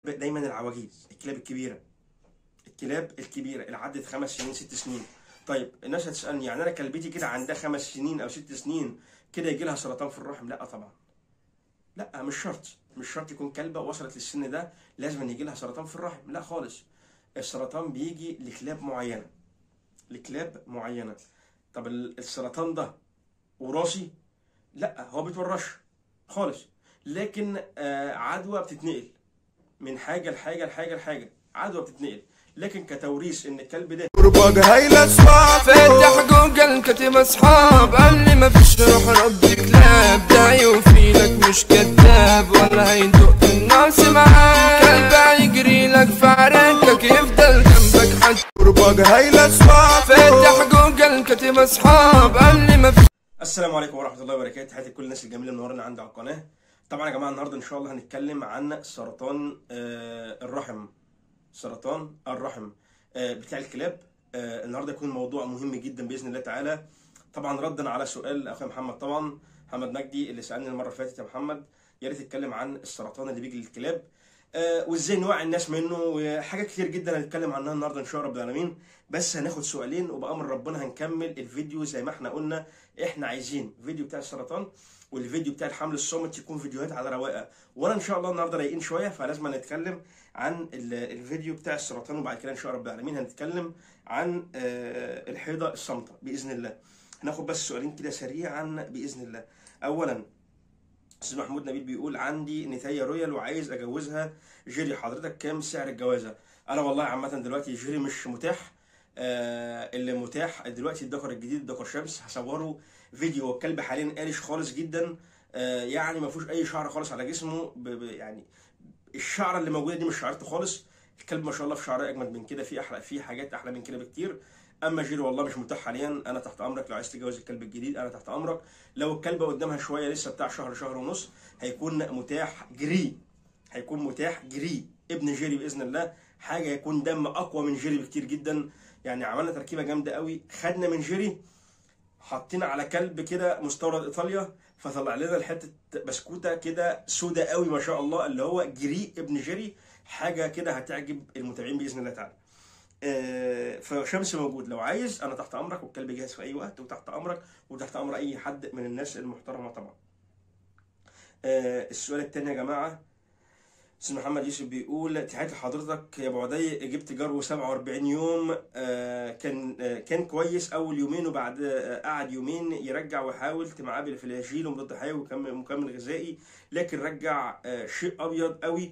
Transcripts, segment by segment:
دايما العواجيز الكلاب الكبيره الكلاب الكبيره اللي عدت خمس سنين ست سنين طيب الناس هتسالني يعني انا كلبتي كده عندها خمس سنين او ست سنين كده يجي لها سرطان في الرحم لا طبعا لا مش شرط مش شرط يكون كلبه وصلت للسن ده لازم يجي لها سرطان في الرحم لا خالص السرطان بيجي لكلاب معينه لكلاب معينه طب ال- السرطان ده وراثي لا هو بيتورش خالص لكن آه، عدوى بتتنقل من حاجه لحاجه لحاجه لحاجه عدوى بتتنقل لكن كتوريث ان الكلب ده قربك هاي الاسباب فتح جوجل كتب اصحاب قال لي مفيش روح ربي كلاب ده يوفيلك مش كذاب ولا هيدق الناس معاك كلب يجري لك في عركك يفضل جنبك حتى قربك هاي الاسباب فتح جوجل كتب اصحاب قال لي مفيش السلام عليكم ورحمه الله وبركاته تحياتي لكل الناس الجميله اللي منورنا عندي على القناه طبعا يا جماعه النهارده ان شاء الله هنتكلم عن سرطان آه، الرحم سرطان الرحم آه، بتاع الكلاب آه، النهارده يكون موضوع مهم جدا باذن الله تعالى طبعا ردا على سؤال اخويا محمد طبعا محمد مجدي اللي سالني المره اللي فاتت يا محمد يا ريت تتكلم عن السرطان اللي بيجي للكلاب آه، وازاي نوعي الناس منه وحاجات كتير جدا هنتكلم عنها النهارده ان شاء الله رب العالمين بس هناخد سؤالين وبامر ربنا هنكمل الفيديو زي ما احنا قلنا احنا عايزين فيديو بتاع السرطان والفيديو بتاع الحمل الصامت يكون فيديوهات على رواقه وانا ان شاء الله النهارده رايقين شويه فلازم نتكلم عن ال- الفيديو بتاع السرطان وبعد كده ان شاء الله رب العالمين هنتكلم عن آه، الحيضه الصامته باذن الله هناخد بس سؤالين كده سريعا باذن الله اولا استاذ محمود نبيل بيقول عندي نتايه رويال وعايز اجوزها جيري حضرتك كام سعر الجوازه انا والله عامه دلوقتي جيري مش متاح آه اللي متاح دلوقتي الدكر الجديد دكر شمس هصوره فيديو والكلب حاليا قالش خالص جدا آه يعني ما فيهوش اي شعر خالص على جسمه ب ب يعني الشعره اللي موجوده دي مش شعرته خالص الكلب ما شاء الله في شعره اجمد من كده في احلى في حاجات احلى من كده بكتير اما جيري والله مش متاح حاليا انا تحت امرك لو عايز تتجوز الكلب الجديد انا تحت امرك لو الكلبه قدامها شويه لسه بتاع شهر شهر ونص هيكون متاح جري هيكون متاح جري ابن جيري باذن الله حاجه يكون دم اقوى من جيري بكتير جدا يعني عملنا تركيبه جامده قوي خدنا من جيري حاطين على كلب كده مستورد ايطاليا فطلع لنا الحته بسكوته كده سودا قوي ما شاء الله اللي هو جري ابن جيري حاجه كده هتعجب المتابعين باذن الله تعالى آه، فشمس موجود لو عايز انا تحت امرك والكلب جاهز في اي وقت وتحت امرك وتحت امر اي حد من الناس المحترمه طبعا آه، السؤال الثاني يا جماعه استاذ محمد يوسف بيقول تحياتي لحضرتك يا ابو عدي جبت جرو 47 يوم آه، كان آه، كان كويس اول يومين وبعد آه، قعد يومين يرجع وحاولت معاه بالفلاجيل ومضاد حيوي وكم- ومكمل غذائي لكن رجع آه، شيء ابيض قوي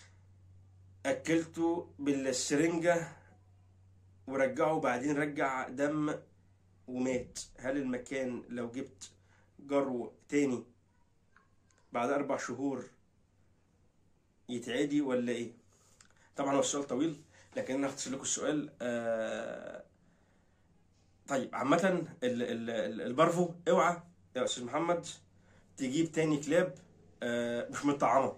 اكلته بالسرنجه ورجعه بعدين رجع دم ومات هل المكان لو جبت جرو تاني بعد اربع شهور يتعدي ولا ايه طبعا هو السؤال طويل لكن انا هختصر لكم السؤال آه... طيب عامة ال- ال- ال- البارفو اوعى يا استاذ محمد تجيب تاني كلاب آه... مش متطعمة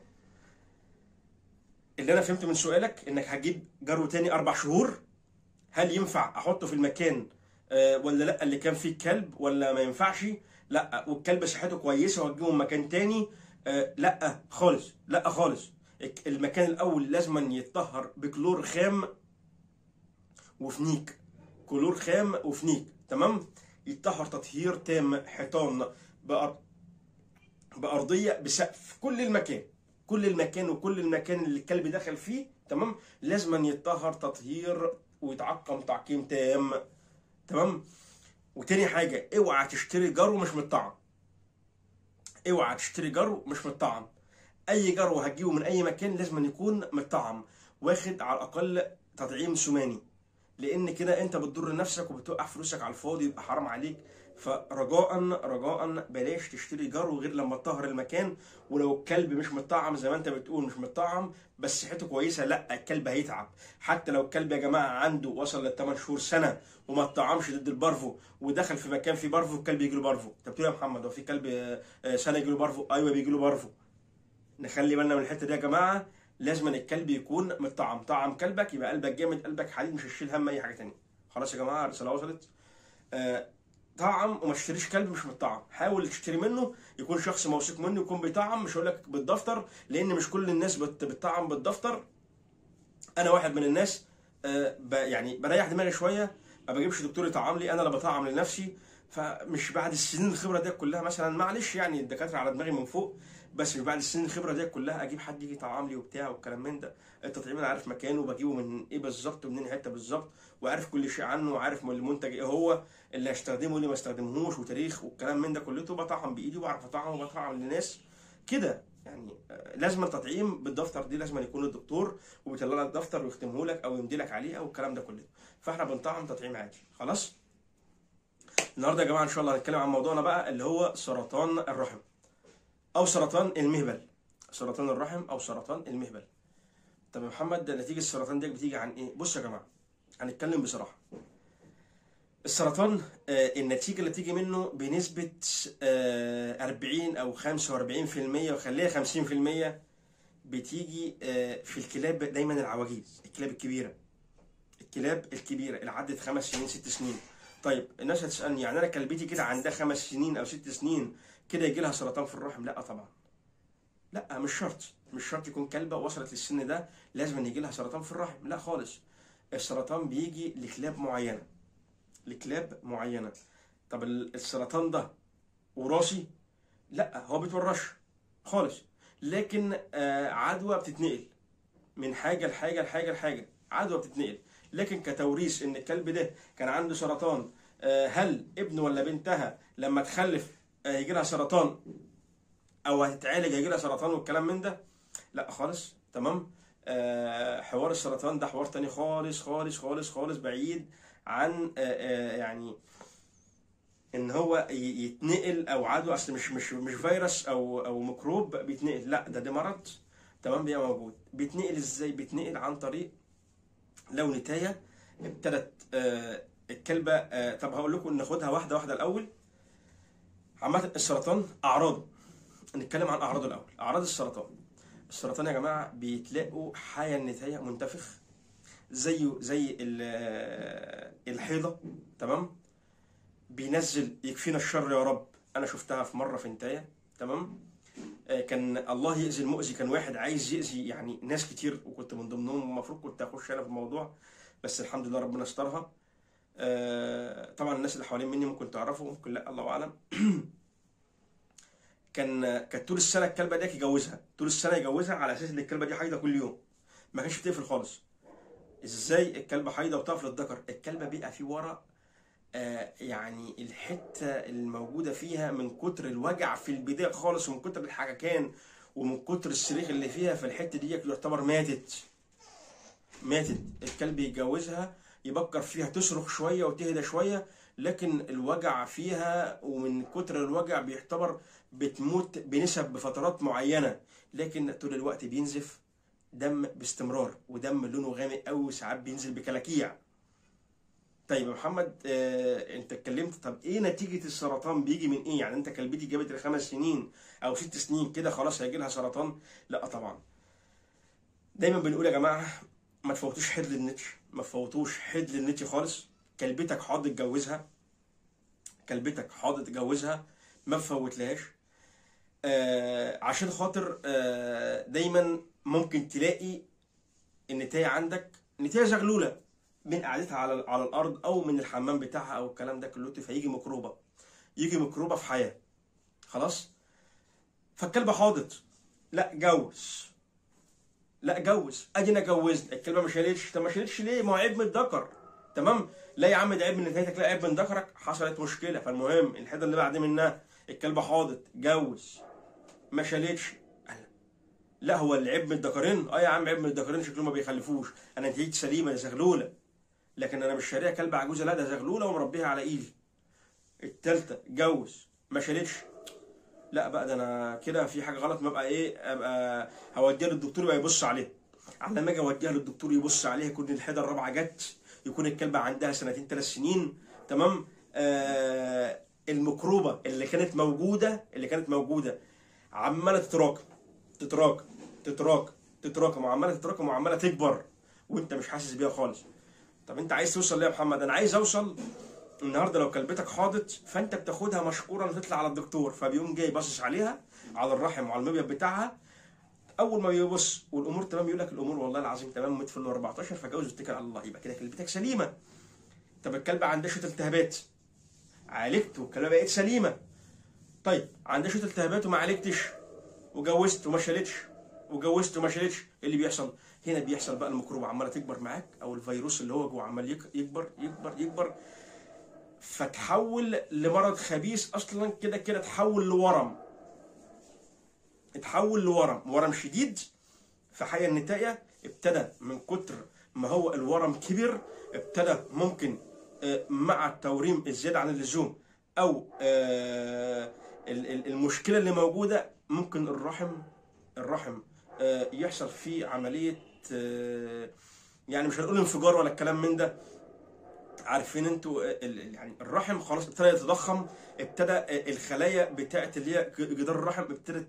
اللي انا فهمته من سؤالك انك هتجيب جرو تاني اربع شهور هل ينفع احطه في المكان آه، ولا لا اللي كان فيه الكلب ولا ما ينفعش لا والكلب صحته كويسه وهتجيبه مكان تاني آه، لا خالص لا خالص الك- المكان الاول لازم يتطهر بكلور خام وفنيك كلور خام وفنيك تمام يتطهر تطهير تام حيطان بأر... بأرضية بسقف كل المكان كل المكان وكل المكان اللي الكلب دخل فيه تمام لازم يتطهر تطهير ويتعقم تعقيم تام تمام وتاني حاجة اوعى تشتري جرو مش متطعم اوعى تشتري جرو مش متطعم اي جرو هتجيبه من اي مكان لازم أن يكون متطعم واخد على الاقل تطعيم سماني لان كده انت بتضر نفسك وبتوقع فلوسك على الفاضي يبقى حرام عليك فرجاء رجاء بلاش تشتري جرو غير لما تطهر المكان ولو الكلب مش متطعم زي ما انت بتقول مش متطعم بس صحته كويسه لا الكلب هيتعب حتى لو الكلب يا جماعه عنده وصل لل 8 شهور سنه وما اتطعمش ضد البارفو ودخل في مكان فيه بارفو الكلب يجي له بارفو انت بتقول يا محمد هو في كلب آه، آه، سنه يجي له بارفو ايوه بيجي له بارفو نخلي بالنا من الحته دي يا جماعه لازم الكلب يكون متطعم طعم كلبك يبقى قلبك جامد قلبك حديد مش هتشيل هم اي حاجه تانية خلاص يا جماعه الرساله وصلت آه، طعم وما تشتريش كلب مش متطعم حاول تشتري منه يكون شخص موثوق منه يكون بيطعم مش هقول لك بالدفتر لان مش كل الناس بت- بتطعم بالدفتر انا واحد من الناس آه، ب يعني بريح دماغي شويه ما بجيبش دكتور يطعم لي انا اللي بطعم لنفسي فمش بعد السنين الخبره دي كلها مثلا معلش يعني الدكاتره على دماغي من فوق بس مش بعد السنين الخبره دي كلها اجيب حد يجي يطعم لي وبتاع والكلام من ده التطعيم انا عارف مكانه وبجيبه من ايه بالظبط ومنين حته بالظبط وعارف كل شيء عنه وعارف من المنتج ايه هو اللي هستخدمه واللي ما استخدمهوش وتاريخ والكلام من ده كلته بطعم بايدي وبعرف اطعم وبطعم للناس كده يعني آه، لازم التطعيم بالدفتر دي لازم يكون الدكتور وبيطلع لك دفتر ويختمه لك او يمضي لك عليه او الكلام ده كله فاحنا بنطعم تطعيم عادي خلاص النهارده يا جماعه ان شاء الله هنتكلم عن موضوعنا بقى اللي هو سرطان الرحم او سرطان المهبل سرطان الرحم او سرطان المهبل طب يا محمد ده نتيجه السرطان دي بتيجي عن ايه بص يا جماعه هنتكلم بصراحه السرطان آه، النتيجة اللي تيجي منه بنسبة آه، 40 أو 45% وخليها 50% بتيجي آه، في الكلاب دايما العواجيز الكلاب الكبيرة الكلاب الكبيرة اللي عدت خمس سنين ست سنين طيب الناس هتسألني يعني أنا كلبتي كده عندها خمس سنين أو ست سنين كده يجي لها سرطان في الرحم لا طبعا لا مش شرط مش شرط يكون كلبة وصلت للسن ده لازم أن يجي لها سرطان في الرحم لا خالص السرطان بيجي لكلاب معينة لكلاب معينة طب ال- السرطان ده وراثي لا هو بيتورش خالص لكن آه، عدوى بتتنقل من حاجة لحاجة لحاجة لحاجة عدوى بتتنقل لكن كتوريث ان الكلب ده كان عنده سرطان آه، هل ابنه ولا بنتها لما تخلف آه، يجي لها سرطان او هتتعالج هيجي لها سرطان والكلام من ده لا خالص تمام آه، حوار السرطان ده حوار تاني خالص خالص خالص خالص بعيد عن آه، آه، يعني ان هو ي- يتنقل او عدوى اصل مش مش مش فيروس او او ميكروب بيتنقل لا ده ده مرض تمام بيبقى موجود بيتنقل ازاي بيتنقل عن طريق لو نتايه ابتدت آه، الكلبه آه، طب هقول لكم ناخدها واحده واحده الاول عامه السرطان اعراضه نتكلم عن اعراضه الاول اعراض السرطان السرطان يا جماعه بيتلاقوا حيا النتايه منتفخ زيه زي ال- الحيضه تمام بينزل يكفينا الشر يا رب انا شفتها في مره في انتايه تمام آه، كان الله يأذي المؤذي كان واحد عايز يأذي يعني ناس كتير وكنت من ضمنهم المفروض كنت اخش انا في الموضوع بس الحمد لله ربنا استرها آه، طبعا الناس اللي حوالين مني ممكن تعرفوا ممكن لا الله اعلم كان كانت طول السنه الكلبه دي يجوزها طول السنه يجوزها على اساس ان الكلبه دي حايضه كل يوم ما كانش بتقفل خالص ازاي الكلبه حايضه وتقف للذكر الكلبه بيبقى في ورا آه، يعني الحته الموجوده فيها من كتر الوجع في البدايه خالص ومن كتر الحركان ومن كتر الصريخ اللي فيها فالحته دي يعتبر ماتت ماتت الكلب يتجوزها يبكر فيها تصرخ شويه وتهدى شويه لكن الوجع فيها ومن كتر الوجع بيعتبر بتموت بنسب بفترات معينه لكن طول الوقت بينزف دم باستمرار ودم لونه غامق قوي وساعات بينزل بكلاكيع طيب يا محمد آه، انت اتكلمت طب ايه نتيجة السرطان بيجي من ايه يعني انت كلبتي جابت لخمس سنين او ست سنين كده خلاص هيجي لها سرطان لا طبعا دايما بنقول يا جماعة ما تفوتوش حد للنتش ما تفوتوش حد للنتش خالص كلبتك حاضر تجوزها كلبتك حاضر تجوزها ما تفوتلهاش آه عشان خاطر آه دايما ممكن تلاقي النتاية عندك نتاية زغلولة من قعدتها على على الارض او من الحمام بتاعها او الكلام ده كله فيجي ميكروبه يجي ميكروبه في حياه خلاص فالكلبه حاضت لا جوز لا جوز ادينا جوزت الكلبه ما شالتش طب ما شالتش ليه ما هو عيب من الذكر تمام لا يا عم ده عيب من نتايتك لا عيب من ذكرك حصلت مشكله فالمهم الحته اللي بعد منها الكلبه حاضت جوز ما شالتش قال لا هو العيب من الذكرين اه يا عم عيب من الذكرين شكلهم ما بيخلفوش انا نتيجتي سليمه ده زغلوله لكن انا مش شاريها كلب عجوزه لا ده زغلوله ومربيها على ايدي التالتة اتجوز ما شالتش لا بقى ده انا كده في حاجه غلط ما ابقى ايه ابقى هوديها للدكتور يبقى يبص عليها على ما اجي اوديها للدكتور يبص عليها يكون الحيضه الرابعه جت يكون الكلبه عندها سنتين ثلاث سنين تمام آه الميكروبه اللي كانت موجوده اللي كانت موجوده عماله تتراكم تتراكم تتراكم تتراكم وعماله تتراكم وعماله تكبر وانت مش حاسس بيها خالص طب انت عايز توصل ليه يا محمد انا عايز اوصل النهارده لو كلبتك حاضت فانت بتاخدها مشكورا وتطلع على الدكتور فبيقوم جاي باصص عليها على الرحم وعلى المبيض بتاعها اول ما يبص والامور تمام يقول لك الامور والله العظيم تمام مت في ال 14 فجوز واتكل على الله يبقى كده كلبتك سليمه طب الكلبه عندها شويه التهابات عالجت والكلبه بقت سليمه طيب عندها شويه التهابات وما عالجتش وجوزت وما شالتش وجوزت وما شالتش ايه اللي بيحصل هنا بيحصل بقى الميكروب عماله تكبر معاك او الفيروس اللي هو جوه عمال يك- يكبر يكبر يكبر فتحول لمرض خبيث اصلا كده كده تحول لورم اتحول لورم ورم شديد في حي النتاية ابتدى من كتر ما هو الورم كبر ابتدى ممكن آه، مع التوريم الزيادة عن اللزوم او آه، ال- ال- المشكلة اللي موجودة ممكن الرحم الرحم آه، يحصل فيه عملية آه، يعني مش هنقول انفجار ولا الكلام من ده عارفين انتوا ال- ال- يعني الرحم خلاص ابتدى يتضخم ابتدى آه، الخلايا بتاعت اللي هي ج- جدار الرحم ابتدت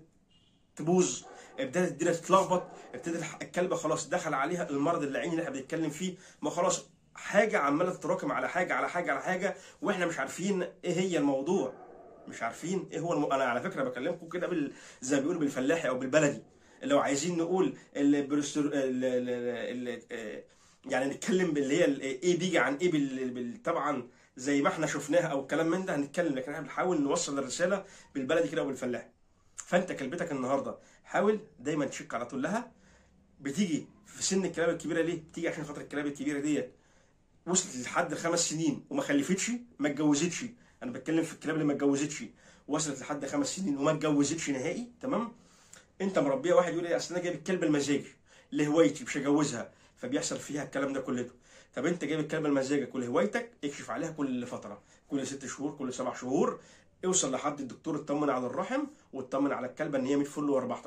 تبوظ ابتدت الدنيا تتلخبط ابتدت الح- الكلبه خلاص دخل عليها المرض اللعيني اللي احنا بنتكلم فيه ما خلاص حاجه عماله تتراكم على حاجه على حاجه على حاجه واحنا مش عارفين ايه هي الموضوع مش عارفين ايه هو الم... انا على فكره بكلمكم كده بال... زي ما بيقولوا بالفلاحي او بالبلدي لو عايزين نقول البروستر ال... ال... ال... ال... يعني نتكلم باللي هي ال- ايه بيجي عن ايه بال... بال... طبعا زي ما احنا شفناها او الكلام من ده هنتكلم لكن احنا بنحاول نوصل الرساله بالبلدي كده وبالفلاحي فانت كلبتك النهارده حاول دايما تشك على طول لها بتيجي في سن الكلاب الكبيره ليه؟ بتيجي عشان خاطر الكلاب الكبيره ديت وصلت لحد الخمس سنين وما خلفتش ما اتجوزتش انا بتكلم في الكلاب اللي ما اتجوزتش وصلت لحد خمس سنين وما اتجوزتش نهائي تمام انت مربيه واحد يقول ايه اصل انا جايب الكلب المزاجي لهوايتي مش هجوزها فبيحصل فيها الكلام ده كله طب انت جايب الكلب لمزاجك ولهوايتك اكشف عليها كل فتره كل ست شهور كل سبع شهور اوصل لحد الدكتور اطمن على الرحم واطمن على الكلبه ان هي 100 فل و14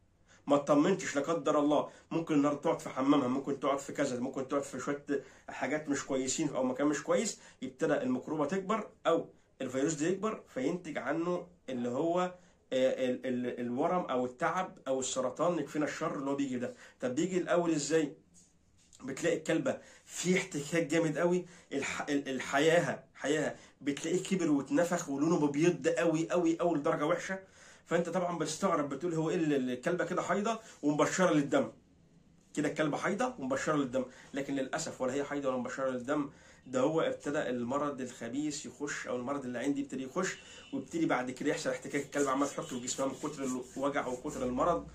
ما اطمنتش لا قدر الله ممكن النهارده تقعد في حمامها ممكن تقعد في كذا ممكن تقعد في شويه حاجات مش كويسين او مكان مش كويس يبتدى الميكروبه تكبر او الفيروس ده يكبر فينتج عنه اللي هو آه، ال- ال- الورم او التعب او السرطان يكفينا الشر اللي هو بيجي ده طب بيجي الاول ازاي بتلاقي الكلبه في احتكاك جامد قوي الح... ال- الحياها حياها بتلاقيه كبر واتنفخ ولونه بيض قوي قوي قوي لدرجه وحشه فانت طبعا بتستغرب بتقول هو ايه اللي- الكلبه كده حيضه ومبشره للدم كده الكلبه حيضه ومبشره للدم لكن للاسف ولا هي حيضه ولا مبشره للدم ده هو ابتدى المرض الخبيث يخش او المرض اللي عندي يبتدي يخش ويبتدي بعد كده يحصل احتكاك الكلب عمال تحط في جسمها من كتر الوجع وكتر المرض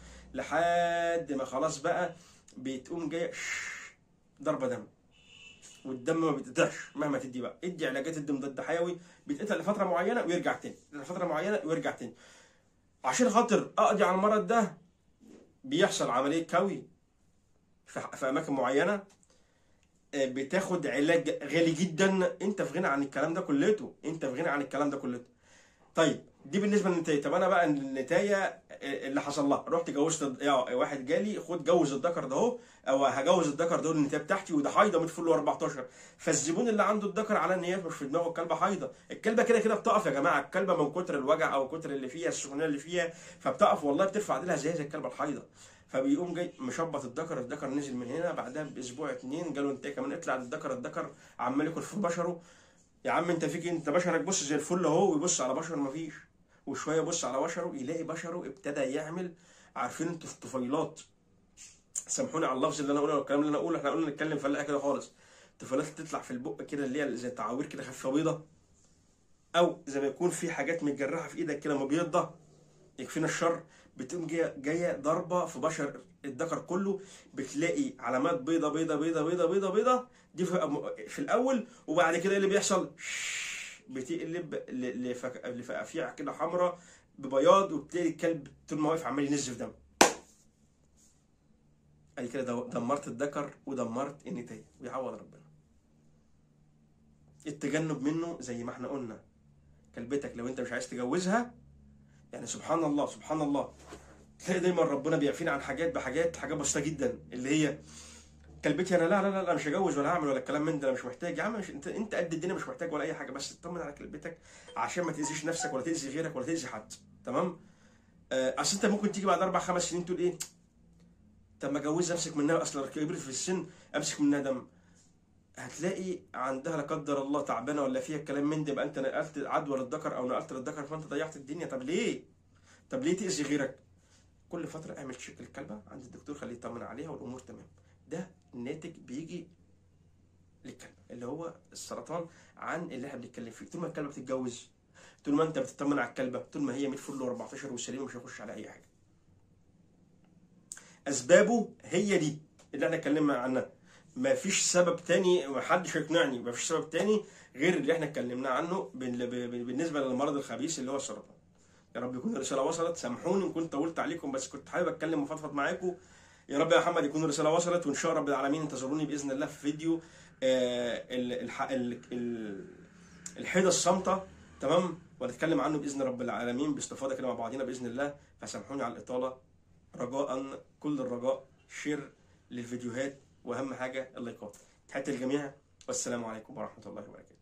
لحد ما خلاص بقى بتقوم جايه ضربه دم والدم ما بيتقطعش مهما تدي بقى ادي علاجات الدم ضد حيوي بيتقطع لفتره معينه ويرجع تاني لفتره معينه ويرجع تاني عشان خاطر اقضي على المرض ده بيحصل عمليه كوي في في اماكن معينه آه، بتاخد علاج غالي جدا انت في غنى عن الكلام ده كلته انت في غنى عن الكلام ده كلته طيب دي بالنسبه للنتايه طب انا بقى النتايه آه، اللي حصل لها رحت جوزت يا واحد جالي خد جوز الذكر ده اهو او هجوز الذكر ده النتايه بتاعتي وده حيضه متفل 14 فالزبون اللي عنده الذكر على النيات مش في دماغه الكلبه حيضه الكلبه كده كده بتقف يا جماعه الكلبه من كتر الوجع او كتر اللي فيها السخونيه اللي فيها فبتقف والله بترفع ديلها زي زي الكلبه الحيضه فبيقوم جاي مشبط الذكر الذكر نزل من هنا بعدها باسبوع اتنين جاله انت كمان اطلع للذكر الذكر عمال ياكل في بشره يا عم انت فيك انت بشرك بص زي الفل اهو ويبص على بشره مفيش وشويه يبص على بشره يلاقي بشره ابتدى يعمل عارفين انتوا الطفيلات سامحوني على اللفظ اللي انا اقوله والكلام اللي انا اقوله احنا قلنا نتكلم فلاحه كده خالص الطفيلات تطلع في البق كده اللي هي زي تعاوير كده خفيفه بيضه او زي ما يكون في حاجات متجرحه في ايدك كده مبيضه يكفينا الشر بتقوم جايه جايه ضربه في بشر الذكر كله بتلاقي علامات بيضه بيضه بيضه بيضه بيضه بيضه دي في, في الاول وبعد كده ايه اللي بيحصل بتقلب ل- لفك- لفقافيع كده حمراء ببياض وبتلاقي الكلب طول ما واقف عمال ينزف دم ادي كده دو- دمرت الذكر ودمرت النتايه ويعوض ربنا التجنب منه زي ما احنا قلنا كلبتك لو انت مش عايز تجوزها يعني سبحان الله سبحان الله تلاقي دايما ربنا بيعفينا عن حاجات بحاجات حاجات بسيطه جدا اللي هي كلبتي انا لا لا لا, لا مش هجوز ولا هعمل ولا الكلام من ده انا مش محتاج يا عم مش انت انت قد الدنيا مش محتاج ولا اي حاجه بس اطمن على كلبتك عشان ما تاذيش نفسك ولا تاذي غيرك ولا تاذي حد تمام آه، اصل انت ممكن تيجي بعد اربع خمس سنين تقول ايه طب ما اجوزها امسك منها اصلا كبرت في السن امسك منها دم هتلاقي عندها لا قدر الله تعبانه ولا فيها الكلام من ده يبقى انت نقلت عدوى للذكر او نقلت للذكر فانت ضيعت الدنيا طب ليه؟ طب ليه تاذي غيرك؟ كل فتره اعمل تشيك للكلبه عند الدكتور خليه يطمن عليها والامور تمام ده الناتج بيجي للكلبه اللي هو السرطان عن اللي احنا بنتكلم فيه طول ما الكلبه بتتجوز طول ما انت بتطمن على الكلبه طول ما هي 100 فل و14 وسليمه مش هيخش على اي حاجه اسبابه هي دي اللي احنا اتكلمنا عنها ما فيش سبب تاني ما حدش يقنعني ما فيش سبب تاني غير اللي احنا اتكلمنا عنه بال- ب- بالنسبه للمرض الخبيث اللي هو السرطان يا رب يكون الرساله وصلت سامحوني ان كنت طولت عليكم بس كنت حابب اتكلم وفضفض معاكم يا رب يا محمد يكون الرساله وصلت وان شاء الله رب العالمين انتظروني باذن الله في فيديو آه، ال- الح- ال- ال- الحيضه الصامته تمام ونتكلم عنه باذن رب العالمين باستفاضه كده مع بعضينا باذن الله فسامحوني على الاطاله رجاء كل الرجاء شير للفيديوهات واهم حاجه اللايكات تحياتي للجميع والسلام عليكم ورحمه الله وبركاته